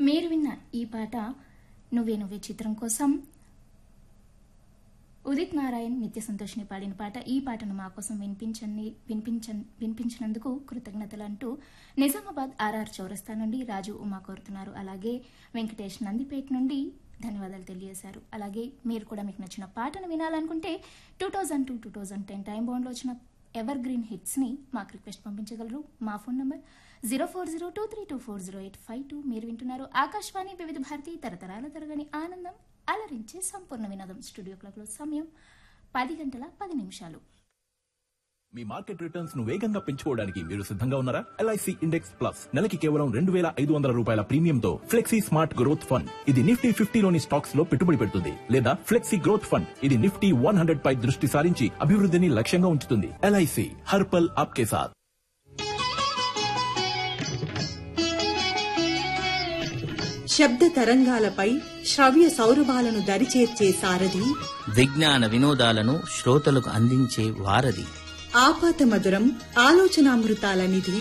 మీరు విన్న ఈ పాట నువ్వే నువ్వే చిత్రం కోసం ఉదిత్ నారాయణ్ నిత్య సంతోష్ని పాడిన పాట ఈ పాటను మా కోసం వినిపించండి వినిపించ వినిపించినందుకు కృతజ్ఞతలు అంటూ నిజామాబాద్ ఆర్ఆర్ చౌరస్తా నుండి రాజు ఉమా కోరుతున్నారు అలాగే వెంకటేష్ నందిపేట్ నుండి ధన్యవాదాలు తెలియజేశారు అలాగే మీరు కూడా మీకు నచ్చిన పాటను వినాలనుకుంటే two thousand two two thousand ten time బౌండ్లో వచ్చిన ఎవర్ గ్రీన్ హిట్స్ ని మాకు రిక్వెస్ట్ పంపించగలరు మా phone number zero four zero two three two four zero eight five two మీరు వింటున్నారు ఆకాశవాణి వివిధ భారతి తరతరాల తరగని ఆనందం అలరించే సంపూర్ణ వినోదం స్టూడియో క్లాక్లో సమయం పది గంటల పది నిమిషాలు మీ మార్కెట్ రిటర్న్స్ ను వేగంగా పెంచుకోవడానికి మీరు సిద్ధంగా ఉన్నారా ఎల్ఐసి ఇండెక్స్ ప్లస్ నెలకి కేవలం రెండు వేల ఐదు వందల రూపాయల ప్రీమియంతో ఫ్లెక్సీ స్మార్ట్ గ్రోత్ ఫండ్ ఇది నిఫ్టీ ఫిఫ్టీలోని స్టాక్స్ లో పెట్టుబడి పెడుతుంది లేదా ఫ్లెక్సీ గ్రోత్ ఫండ్ ఇది నిఫ్టీ వన్ హండ్రెడ్ పై దృష్టి సారించి అభివృద్ధిని లక్ష్యంగా ఉంచుతుంది ఎల్ఐసి హర్పల్ ఆప్కే సాత్ శబ్ద తరంగాలపై శ్రవ్య సౌరభాలను దరిచేర్చే సారథి విజ్ఞాన వినోదాలను శ్రోతలకు అందించే వారధి ఆపాత మధురం ఆలోచనామృతాల నిధి